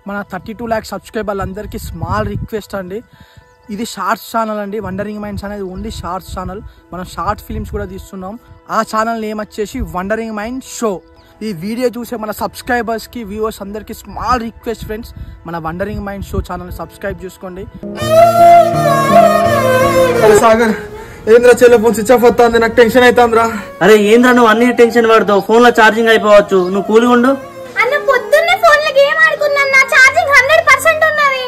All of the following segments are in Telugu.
మన థర్టీ టూ ల్యాక్ సబ్స్క్రైబర్లు అందరికీ స్మాల్ రిక్వెస్ట్ అండి ఇది షార్ట్స్ ఛానల్ అండి వండరింగ్ మైండ్స్ అనేది ఓన్లీ షార్ట్స్ ఛానల్ మనం షార్ట్ ఫిల్మ్స్ కూడా తీస్తున్నాం ఆ ఛానల్ నేమ్ వచ్చేసి వండరింగ్ మైండ్ షో ఈ వీడియో చూసే మన సబ్స్క్రైబర్స్కి వ్యూవర్స్ అందరికీ స్మాల్ రిక్వెస్ట్ ఫ్రెండ్స్ మన wandering mind show channel subscribe చేసుకోండి అరే సాగర్ ఏంద్రా చెల్లె ఫోన్ స్విచ్ ఆఫ్ వస్తుంది నాకు టెన్షన్ అవుతుందిరా అరే ఏంద్రా నువ్వు అన్ని టెన్షన్ పడతావు ఫోన్ లో ఛార్జింగ్ అయిపోవచ్చు నువ్వు కూలిగా ఉండు అన్న పొద్దున్నే ఫోన్ లో గేమ్ ఆడుకున్నా నా ఛార్జింగ్ హండ్రెడ్ పర్సెంట్ ఉన్నది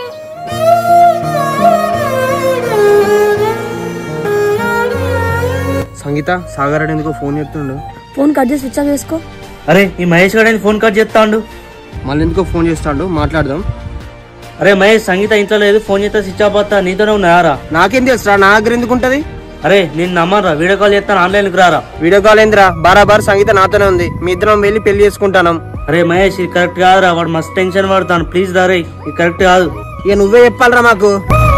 సంగీత సాగర్ అడి ఎందుకో ఫోన్ చేస్తుండు ఫోన్ కట్ చేసి స్విచ్ ఆఫ్ చేసుకో అరే ఈ మహేష్ గారు ఫోన్ కట్ చేస్తాడు మళ్ళీ ఎందుకో ఫోన్ చేస్తాడు మాట్లాడదాం అరే మహేష్ సంగీత ఇంట్లో లేదు ఫోన్ చేస్తే స్విచ్ ఆఫ్ అవుతా నీతోనే ఉన్నారా నాకేం తెలుసురా నా దగ్గర ఎందుకు ఉంటది అరే నేను నమ్మరా వీడియో కాల్ చేస్తాను ఆన్లైన్ కి రారా వీడియో కాల్ ఏందిరా బారాబార్ సంగీత నాతోనే ఉంది మీ ఇద్దరం వెళ్ళి పెళ్లి చేసుకుంటాను అరే మహేష్ ఇది కరెక్ట్ కాదురా వాడు మస్తు టెన్షన్ పడతాను ప్లీజ్ దారే ఇది కరెక్ట్ కాదు ఇక నువ్వే చెప్పాలరా మాకు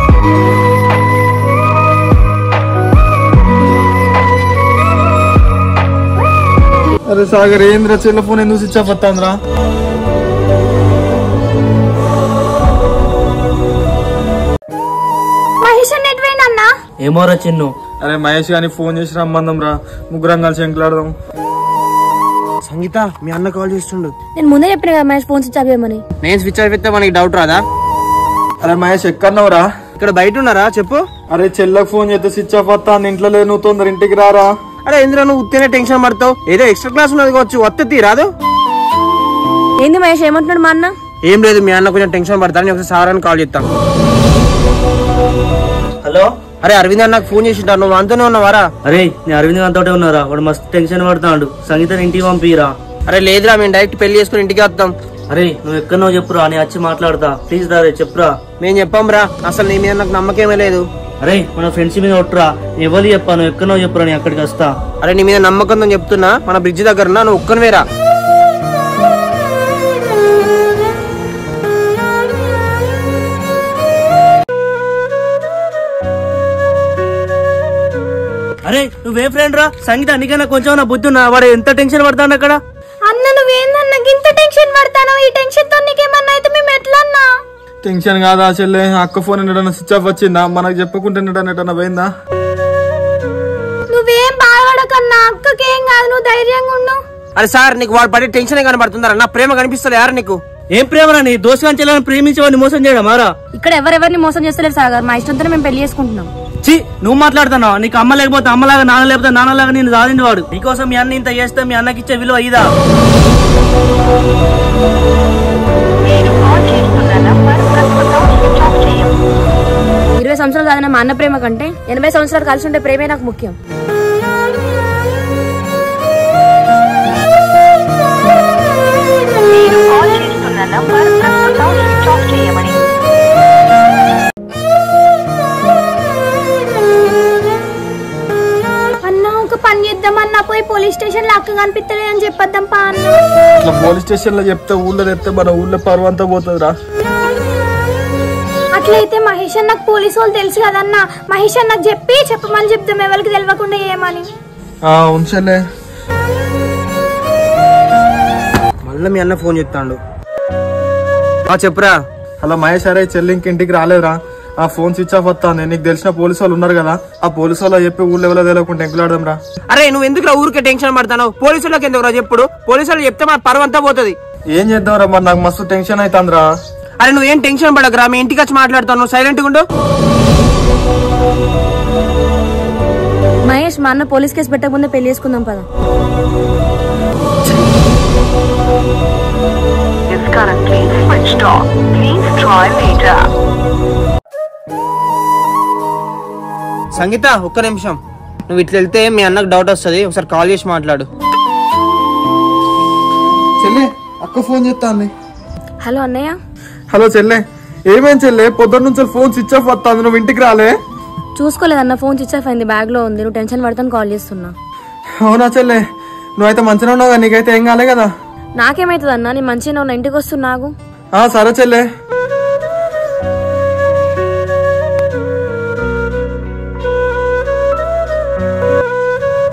అరే సాగర్ ఏంద్రా చెల్ల ఫోన్ ఎందుకు స్విచ్ ఆఫ్ వస్తుందిరా మహేష్ అన్న ఎటువైంది అన్న ఏమోరా చిన్ను అరే మహేష్ గాని ఫోన్ చేసి రమ్మందం రా ముగ్గురం కలిసి ఎంకలాడదాం సంగీత మీ అన్న కాల్ చేస్తుండు నేను ముందే చెప్పిన కదా మహేష్ ఫోన్ స్విచ్ ఆఫ్ చేయమని నేను స్విచ్ ఆఫ్ అయితే మనకి డౌట్ రాదా అరే మహేష్ ఎక్కడున్నావురా ఇక్కడ బయట ఉన్నారా చెప్పు అరే చెల్లకు ఫోన్ చేస్తే స్విచ్ ఆఫ్ వస్తా ఇంట్లో లేదు నువ్వు తొందర ఇంటికి రారా అరే ఇంద్ర నువ్వు ఉత్తేనే టెన్షన్ పడతావు ఏదో ఎక్స్ట్రా క్లాస్ ఉన్నది కావచ్చు వస్తే తీరాదు ఏంది మహేష్ ఏమంటున్నాడు మా అన్న ఏం లేదు మీ అన్న కొంచెం టెన్షన్ పడతాను నేను ఒకసారి సార్ అని కాల్ చేస్తాను హలో అరే అరవింద్ అన్న నాకు ఫోన్ చేసింటా నువ్వు అంతనే ఉన్నావారా అరే నేను అరవింద్ గారితోటే ఉన్నారా వాడు మస్తు టెన్షన్ పడతాడు సంగీతని ఇంటికి పంపిరా అరే లేదురా మేము డైరెక్ట్ పెళ్లి చేసుకుని ఇంటికి వస్తాం అరే నువ్వు ఎక్కడో చెప్పురా నేను వచ్చి మాట్లాడతా ప్లీజ్ దారే చెప్పురా మేము చెప్పాం రా అసలు నీ మీద నాకు నమ్మకమే లేదు అరే మన ఫ్రెండ్స్ మీద ఒట్టురా ఎవరు చెప్పాను ఎక్కడో చెప్పురా నేను అక్కడికి వస్తా అరే నీ మీద నమ్మకం ఉందని చెప్తున్నా మన బ్రిడ్జ్ దగ్గర ఉన్నా, నువ్వు ఒక్కనివేరా అరే నువ్వే ఫ్రెండ్ రా సంగీత నీకన్నా కొంచెం నా బుద్ధి ఉన్నా వాడు ఎంత టెన్షన్ పడతాడు అక్కడ అన్న నువ్వేందన్న ఇంత టెన్షన్ పడతాను ఈ టెన్షన్ తో నీకేమన్నా అయితే మేము ఎట్లా అన్నా టెన్షన్ కాదా చెల్లె అక్క ఫోన్ ఎన్నడన్నా స్విచ్ ఆఫ్ వచ్చిందా మనకు చెప్పకుండా ఎన్నడన్నా పోయిందా నువ్వేం బాధపడకన్నా అక్కకేం కాదు నువ్వు ధైర్యంగా ఉండు అరే సార్ నీకు వాడు పడే టెన్షన్ కనబడుతుందా నా ప్రేమ కనిపిస్తుంది యారు నీకు ఏం ప్రేమరా నీ దోషం చెల్లని ప్రేమించి వాడిని మోసం చేయడం మారా ఇక్కడ ఎవరెవరిని మోసం చేస్తలేరు సాగర్ మా ఇష్టంతోనే మేము పెళ్లి చేసుకుంటున్నాం చి నువ్వు మాట్లాడుతున్నావు నీకు అమ్మ లేకపోతే అమ్మలాగా నాన్న లేకపోతే నాన్నలాగా నేను సాధించి వాడు నీకోసం మీ అన్న ఇంత చేస్తే మీ అన్నకి ఇచ్చే విలువ ఇదా ఇరవై సంవత్సరాలు కాదన్న మా అన్న ప్రేమ కంటే ఎనభై సంవత్సరాలు కలిసి ఉంటే ప్రేమే నాకు ముఖ్యం అన్న ఒక పని చేద్దామన్నా పోయి పోలీస్ స్టేషన్ లో అక్క కనిపిస్తలే అని చెప్పొద్దాం పా అన్న ఇట్లా పోలీస్ స్టేషన్ లో చెప్తే ఊళ్ళో తెస్తే మన ఊళ్ళో పరువు అంతా పోతుందిరా అట్లయితే మహేష్ అన్నకు పోలీసు వాళ్ళు తెలుసు కదన్న మహేష్ అన్నకు చెప్పి చెప్పమని చెప్తాం ఎవరికి తెలియకుండా ఏమని ఉంచలే మళ్ళీ మీ అన్న ఫోన్ చెప్తాడు చెప్పురా హలో మహేష్ అరే చెల్లి ఇంక ఇంటికి రాలేదురా ఆ ఫోన్ స్విచ్ ఆఫ్ వస్తాను నీకు తెలిసిన పోలీసు వాళ్ళు ఉన్నారు కదా ఆ పోలీసు వాళ్ళు చెప్పి ఊళ్ళో ఎవరో తెలియకుండా ఎంకులాడదాం రా అరే నువ్వు ఎందుకు ఊరికే టెన్షన్ పడతావు పోలీసులకు ఎందుకు రా చెప్పుడు పోలీసు వాళ్ళు చెప్తే మన పరువు అంతా పోతుంది ఏం చేద్దాం రా మరి నాకు మస్తు టెన్షన్ అవుతుందిరా అరే నువ్వేం టెన్షన్ పడకరా మీ ఇంటికి వచ్చి మాట్లాడతావు నువ్వు సైలెంట్ ఉండు మహేష్ మా అన్న పోలీస్ కేసు పెట్టకముందే పెళ్లి చేసుకుందాం పదా is currently switched off. Please try later. సంగీత ఒక్క నిమిషం నువ్వు ఇట్లా వెళ్తే మీ అన్నకు డౌట్ వస్తుంది ఒకసారి కాల్ చేసి మాట్లాడు చెల్లె అక్క ఫోన్ చేస్తాంది హలో అన్నయ్య హలో చెల్లె ఏమేం చెల్లె పొద్దున్న నుంచి ఫోన్ స్విచ్ ఆఫ్ వస్తుంది నువ్వు ఇంటికి రాలే చూసుకోలేదన్న ఫోన్ స్విచ్ ఆఫ్ అయింది బ్యాగ్ లో ఉంది నువ్వు టెన్షన్ పడతాను కాల్ చేస్తున్నా అవునా చెల్లె నువ్వైతే మంచిగా ఉన్నావు కదా నీకైతే ఏం కాలే కదా నాకేమైతుంది అన్న నీ మంచిగా ఉన్న ఇంటికి వస్తున్నాగు ఆ సరే చెల్లె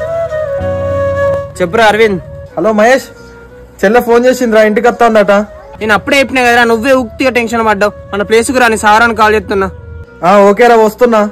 చెప్పురా అరవింద్ హలో మహేష్ చెల్లె ఫోన్ చేసిందిరా ఇంటికి వస్తాందట నేను అప్పుడే చెప్పినా కదరా నువ్వే ఉక్తిగా టెన్షన్ పడ్డావు మన ప్లేస్కి రాని సారాన్ని కాల్ చేస్తున్నా ఆ ఓకేరా వస్తున్నా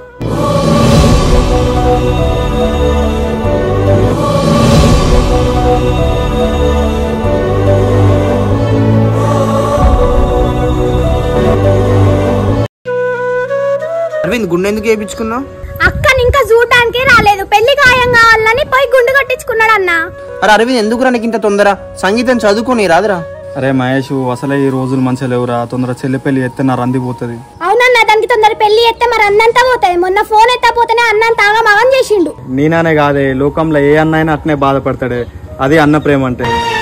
అరవింద్ గుండె ఎందుకు వేయించుకున్నావు అక్కని ఇంకా చూడటానికి రాలేదు పెళ్లి ఖాయం కావాలని పోయి గుండు కొట్టించుకున్నాడు అన్న అరే అరవింద్ ఎందుకు నీకు ఇంత తొందర సంగీతం చదువుకోని రాదురా అరే మహేష్ అసలే ఈ రోజులు మంచిగా లేవురా తొందర చెల్లి పెళ్లి ఎత్తే నా రందిపోతుంది అవునన్న దానికి తొందర పెళ్లి ఎత్తే మరి అన్నంతా పోతుంది మొన్న ఫోన్ ఎత్తపోతేనే అన్నంత ఆగా మగం చేసిండు నేననే కాదే లోకంలో ఏ అన్నైనా అట్నే బాధపడతాడే అది అన్న ప్రేమ అంటే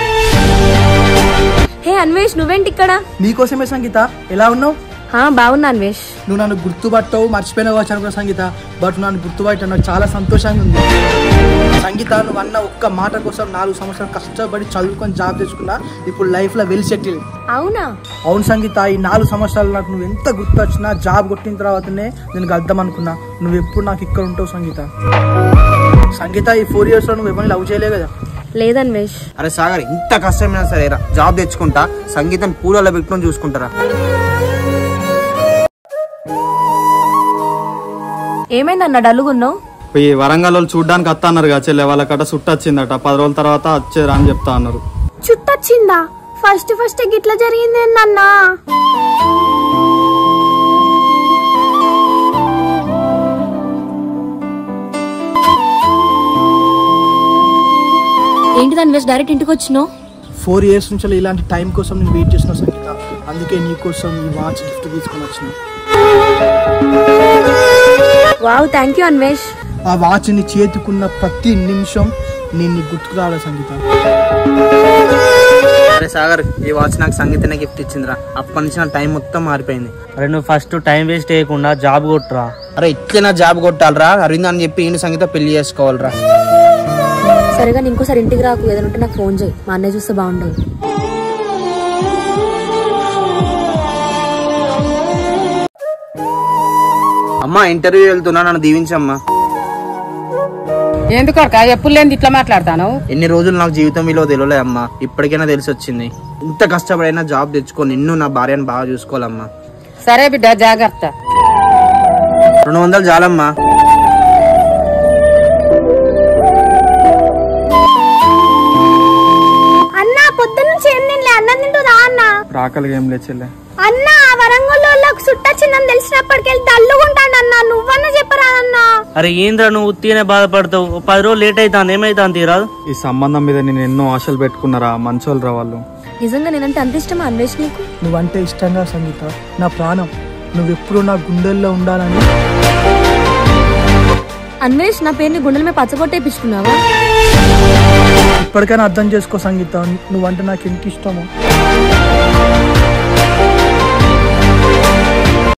హే అన్వేష్ నువ్వేంటి ఇక్కడ నీకోసమే సంగీత ఎలా ఉన్నావు హా బాగున్నా అన్వేష్ నువ్వు నన్ను గుర్తుపట్టవు మర్చిపోయినావు వచ్చి అనుకున్న సంగీత బట్ నన్ను గుర్తుపట్ట నాకు చాలా సంతోషంగా ఉంది సంగీత నువ్వు అన్న ఒక్క మాట కోసం నాలుగు సంవత్సరాలు కష్టపడి చదువుకొని జాబ్ తెచ్చుకున్నా ఇప్పుడు లైఫ్లో వెల్ సెటిల్ అవునా అవును సంగీత ఈ నాలుగు సంవత్సరాలు నాకు నువ్వు ఎంత గుర్తు వచ్చినా జాబ్ కొట్టిన తర్వాతనే నేను గద్దాం అనుకున్నా నువ్వు ఎప్పుడు నాకు ఇక్కడ ఉంటావు సంగీత సంగీత ఈ ఫోర్ ఇయర్స్ లో నువ్వు ఎవరిని లవ్ చేయలే కదా లేదన్వేష్ అరే సాగర్ ఇంత కష్టమైనా సరే రా జాబ్ తెచ్చుకుంటా సంగీతం పూలలో పెట్టుకొని చూసుకుంటారా ఏమైందన్న డల్లుగున్నావు ఈ వరంగల్ వాళ్ళు చూడ్డానికి వస్తా అన్నారు కదా చెల్లె వాళ్ళకట సుట్టు వచ్చిందట పది రోజుల తర్వాత వచ్చేరా అని చెప్తా అన్నారు చుట్టొచ్చిందా ఫస్ట్ ఫస్ట్ గిట్లా జరిగింది ఏందన్నా ఏంటిది అన్వేష్ డైరెక్ట్ ఇంటికి వచ్చినావు ఫోర్ ఇయర్స్ నుంచి ఇలాంటి టైం కోసం నేను వెయిట్ చేసిన సంగీత అందుకే నీ కోసం ఈ వాచ్ గిఫ్ట్ తీసుకొని వచ్చిన వావ్ థ్యాంక్ యూ అన్వేష్ ఆ వాచ్ ని చేతుకున్న ప్రతి నిమిషం నేను నీకు గుర్తుకు రావాలి సంగీత అరే సాగర్ ఈ వాచ్ నాకు సంగీతనే గిఫ్ట్ ఇచ్చిందిరా అప్పటి నుంచి నా టైం మొత్తం మారిపోయింది అరే నువ్వు ఫస్ట్ టైం వేస్ట్ చేయకుండా జాబ్ కొట్టురా అరే ఇట్లే జాబ్ కొట్టాలరా అరవింద్ అని చెప్పి ఈయన సంగీత పెళ్లి చేసుకోవాలరా సరేగా నేను ఇంకోసారి ఇంటికి రాకు ఏదైనా ఉంటే నాకు ఫోన్ చేయి మా అన్నయ్య చూస్తే బాగుండదు అమ్మా ఇంటర్వ్యూ వెళ్తున్నా నన్ను దీవించమ్మా ఎందుకక్క ఎప్పుడు లేని ఇట్లా మాట్లాడతాను ఎన్ని రోజులు నాకు జీవితం విలువ తెలియలే అమ్మా ఇప్పటికైనా తెలిసి వచ్చింది ఇంత కష్టపడైనా జాబ్ తెచ్చుకొని నిన్ను నా భార్యను బాగా చూసుకోవాలమ్మా సరే బిడ్డ జాగ్రత్త రెండు వందలు చాలమ్మా అన్న పొద్దున్న నుంచి ఏం తినలే అన్నం తింటుందా అన్న రాకలిగా ఏం లే చెల్లె అన్న ఆ వరంగల్లో వాళ్ళకి సుట్టొచ్చిందని తెలిసినప్పటికెళ్ళి తల్లుగుంటాడు అన్న నువ్వన్నా చెప్పరా అన్న అరే ఏంద్రా నువ్వు ఉత్తిగానే బాధపడతావు ఓ పది రోజులు లేట్ అవుతాను ఏమైతుంది తీరాదు ఈ సంబంధం మీద నేను ఎన్నో ఆశలు పెట్టుకున్నారా మంచోళ్ళు రా వాళ్ళు నిజంగా నేనంటే అంత ఇష్టమా అన్వేష్ నీకు నువ్వంటే ఇష్టంగా సంగీత నా ప్రాణం నువ్వెప్పుడు నా గుండెల్లో ఉండాలని అన్వేష్ నా పేరుని గుండెల మీద పచ్చబొట్టేపించుకున్నావా ఇప్పటికైనా అర్థం చేసుకో సంగీత నువ్వంటే నాకు ఎంత ఇష్టమో